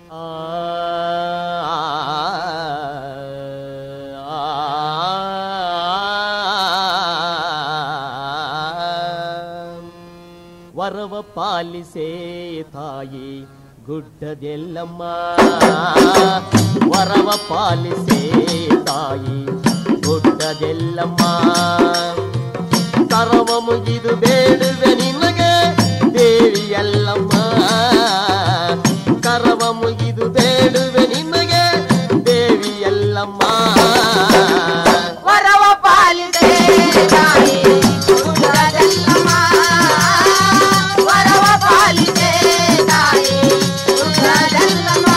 ವರವ ಪಾಲಿಸೇ ತಾಯಿ ಗುಡ್ಡದೆಲ್ಲಮ್ಮ ವರವ ಪಾಲಿಸೇ ತಾಯಿ ಗುಡ್ಡದೆಲ್ಲಮ್ಮ ಸರ್ವ ಮುಗಿದು ಬೇಡುವೆ ನಿನಗೆ ದೇವಿಯಲ್ಲಮ್ಮ ಕರವ ಮುಗಿದು ಬೇಡುವೆ ನಿನಗೆ ದೇವಿಯಲ್ಲಮ್ಮ ವರವ ಪಾಲಿಸೆ ತಾಯಿ ದುರ್ಗದಲ್ಲಮ್ಮ. ವರವ ಪಾಲಿಸೆ ತಾಯಿ ದುರ್ಗದಲ್ಲಮ್ಮ.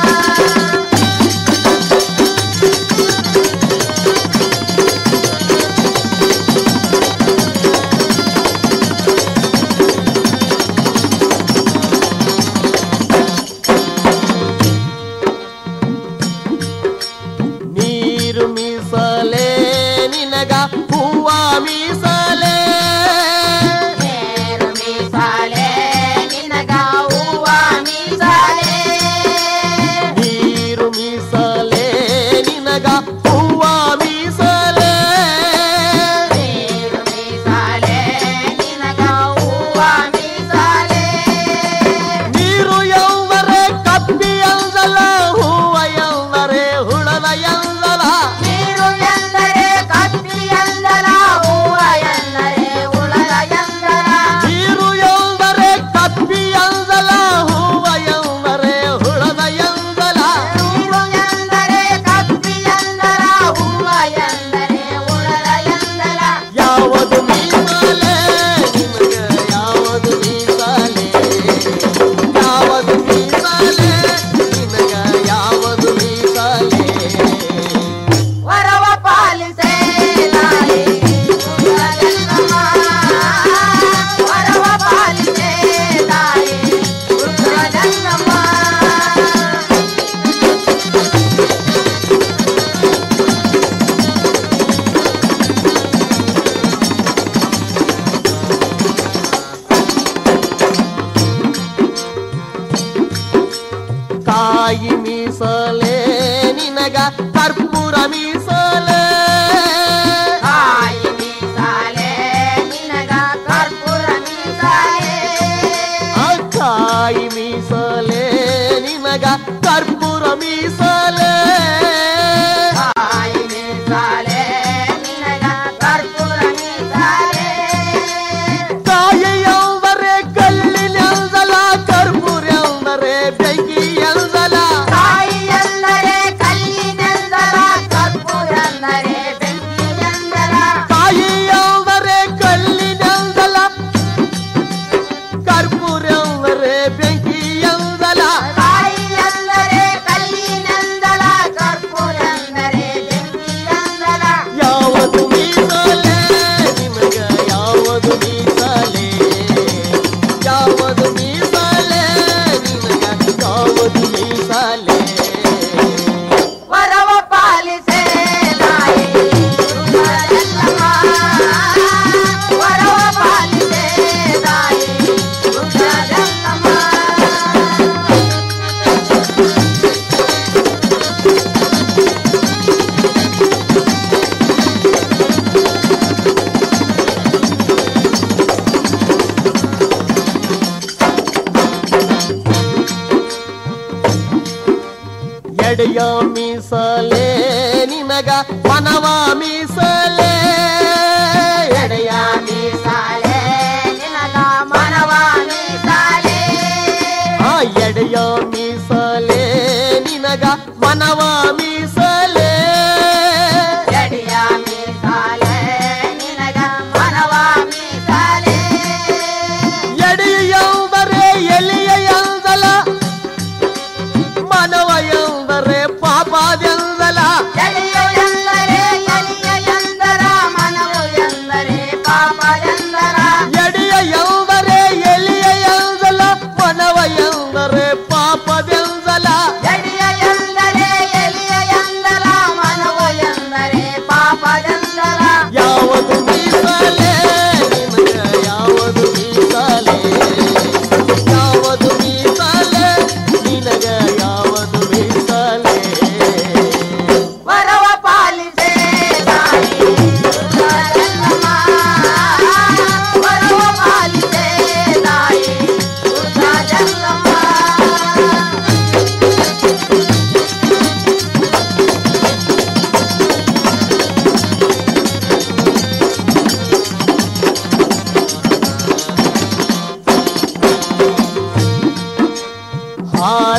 ನೀರು ಮೀಸಲೇ ನಿನಗ ಹೂವ ಮೀಸಲೇ ನೇರು ಮೀಸಾಲೆ ನಿನಗ ಹೂವ ಮೀಸಾಲೆ. ನೀರು ಮೀಸಲೇ ನಿನಗ ಹೂವ ಮೀಸಲೇ ನೀರು ಮೀಸಾಲೆ ನಿನಗ ಹೂವ ಮೀಸಾಲೆ. ನೀರು ಎಂದರೆ ಕಪ್ಪಿ ಎಂದಲ ಹೂವ ಎಂದರೆ ಹುಳದ ಎಂದಲ ನೀರು ಎಂದರೆ ಕಪ್ಪಿ ಎಂದರ ಹೂವ ಎಂದರೆ ಉಳದ ಎಂದರ ನೀರು ಎಂದರೆ ಕಪ್ಪಿ ಎಂದಲ ಹೂವ ಎಂದರೆ ಹುಳದ ಎಂದಲ ನೀರು ಎಂದರೆ ಕಪ್ಪಿ ಎಂದರ ಹೂವ ಎಂದರೆ ಉಳದ ಎಂದರ ಯಾವುದು ಮೀಸಲೆ ನಿನಗ ಯಾವುದು ಮೀಸಲೆ ಯಾವುದು ಮೀಸಲೆ ನಿನಗ ಯಾವುದು ಮೀಸಲೆ ವರವ ಪಾಲಿಸೆ ತಾಯಿ ದುರ್ಗದಲ್ಲಮ್ಮ. ವರವ ಪಾಲಿಸೆ ತಾಯಿ ದುರ್ಗದಲ್ಲಮ್ಮ. ಕಾಯಿ ಮೀಸಲೆ ನಿನಗ ಕರ್ಪೂರ ಮೀಸಲೆ ಕಾಯಿ ಮೀಸಾಲೆ ನಿನಗ ಕರ್ಪೂರ ಮೀಸಾಲೆ ಆ ಕಾಯಿ ಮೀಸಲೆ ನಿನಗ ಕರ್ಪೂರ ಮೀಸಲೆ ಕಾಯಿ ಮೀಸಾಲೆ ನಿನಗ ಕರ್ಪೂರ ಮೀಸಾಲೆ ಕಾಯಿ ಎಂದರೆ ಕಲ್ಲಿನೆಂದಲ ಕರ್ಪೂರ ಎಂದರೆ ಬೆಂಕಿ ಎಂದಲ ಕಾಯಿ ಎಂದರೆ ಕಲ್ಲಿನೆಂದರ ಕರ್ಪೂರ ಎಂದರೆ ಬೆಂಕಿ ಎಂದರ ಕಾಯಿ ಎಂದರೆ ಕಲ್ಲಿನೆಂದಲ ಕರ್ಪೂರ ಎಂದರೆ ಬೆಂಕಿ ಎಂದಲ ಕಾಯಿ ಎಂದರೆ ಕಲ್ಲಿನೆಂದಲ ಕರ್ಪೂರ ಎಂದರೆ ಬೆಂಕಿ ಎಂದರ ಯಾವುದು ಮೀಸಲೆ ನಿಮಗ ಯಾವುದು ಮೀಸಲೆ ಯಾವುದು ಮೀಸಲೆ ನಿಮಗ ಯಾವುದು ಮೀಸಲೆ ವರವ ಪಾಲಿಸೆ ತಾಯಿ ದುರ್ಗದಲ್ಲಮ್ಮ. ವರವ ಪಾಲಿಸೆ ತಾಯಿ ದುರ್ಗದಲ್ಲಮ್ಮ. ಎಡೆಯ ಮೀಸಲೆ ನಿನಗ ಮನವ ಮೀಸಲೆ ಎಡೆಯ ಮೀಸಾಲೆ ನಿನಗ ಮನವ ಮೀಸಾಲೆ ಆ ಎಡೆಯ ಮೀಸಲೆ ನಿನಗ ಮನವ ಮೀಸಲೆ ಎಡೆಯ ಮೀಸಾಲೆ ನಿನಗ ಮನವ ಮೀಸಾಲೆ ಎಡೆಯಂದರೆ ಎಲಿಯ ಎಂದಲ ಮನವ ಎಂದರೆ ಪಾಪದೆಂದಲ ಎಡೆಯ ಎಂದರೆ ಎಲಿಯ ಎಂದರ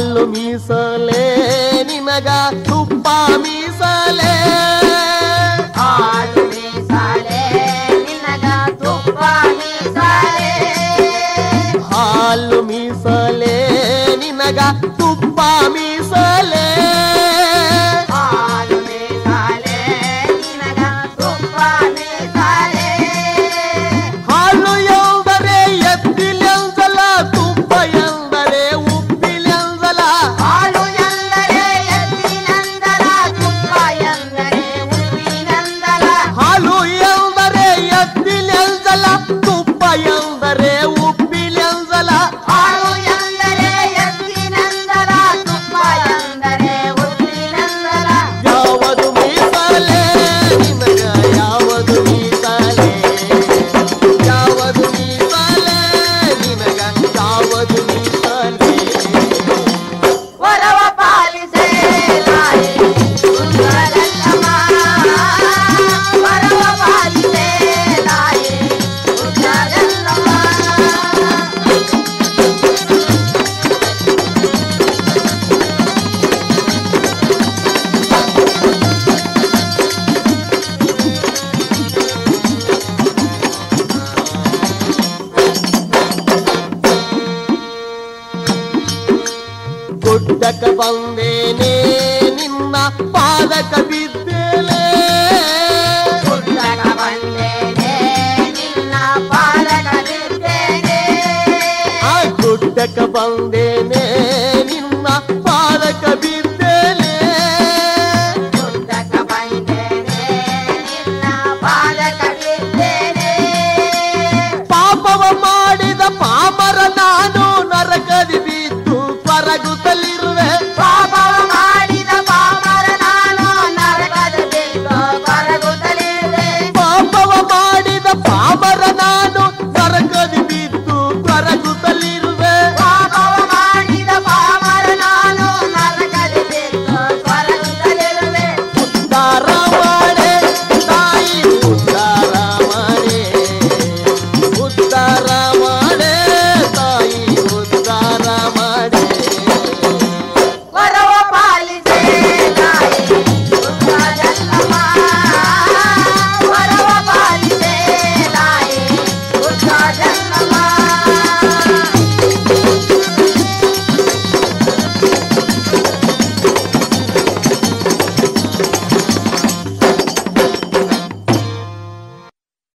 ಹಾಲು ಮೀಸಲೆ ನಿನಗ ತುಪ್ಪ ಮೀಸಲೆ ಹಾಲು ಮೀಸಾಲೆ ನಿನಗ ತುಪ್ಪ ಮೀಸಾಲೆ ಹಾಲು ಮೀಸಲೆ ನಿನಗ ತುಪ್ಪ ಮೀಸಲೆ ಹಾಲು ಮೀಸಾಲೆ ನಿನಗ ತುಪ್ಪ ಮೀಸಾಲೆ ಹಾಲು ಎಂದರೆ ಎತ್ತಿಲೆಂದಲ ತುಪ್ಪ ಎಂದರೆ ಉಪ್ಪಿಲೆಂದಲ ಹಾಲು ಎಂದರೆ ಎತ್ತಿನಂದಲ ತುಪ್ಪ ಎಂದರೆ ಉಪ್ಪಿನಂದಲ ಹಾಲು ಎಂದರೆ ಎತ್ತಿಲೆಂದಲ ತುಪ್ಪ ಎಂದರೆ ಉಪ್ಪಿಲೆಂದಲ ಹಾಲು ಎಂದರೆ ಎತ್ತಿನಂದಲ ತುಪ್ಪ ಎಂದರೆ ಉಪ್ಪಿನಂದಲ ಯಾವುದು ಮೀಸಲೆ ನಿನಗ ಯಾವುದು ಮೀಸಲೆ ಯಾವುದು ಮೀಸಲೆ ನಿನಗ ಯಾವುದು ಮೀಸಲೆ ವರವ ಪಾಲಿಸೆ ತಾಯಿ ಸುಂದರಲ್ಲಮ್ಮ ವರವ ಪಾಲಿಸೆ ತಾಯಿ ಸುಂದರಲ್ಲಮ್ಮ ಗುಡ್ಡಕ ಬಂದೇನೆ ನಿನ್ನ ಪಾದಕ ಬಿದ್ದೇನೆ ಗುಡ್ಡಕ ಬಂದೇನೆ ನಿನ್ನ ಪಾದಕ ಬಿದ್ದೇನೆ ಆ ಗುಡ್ಡಕ ಬಂದೇನೆ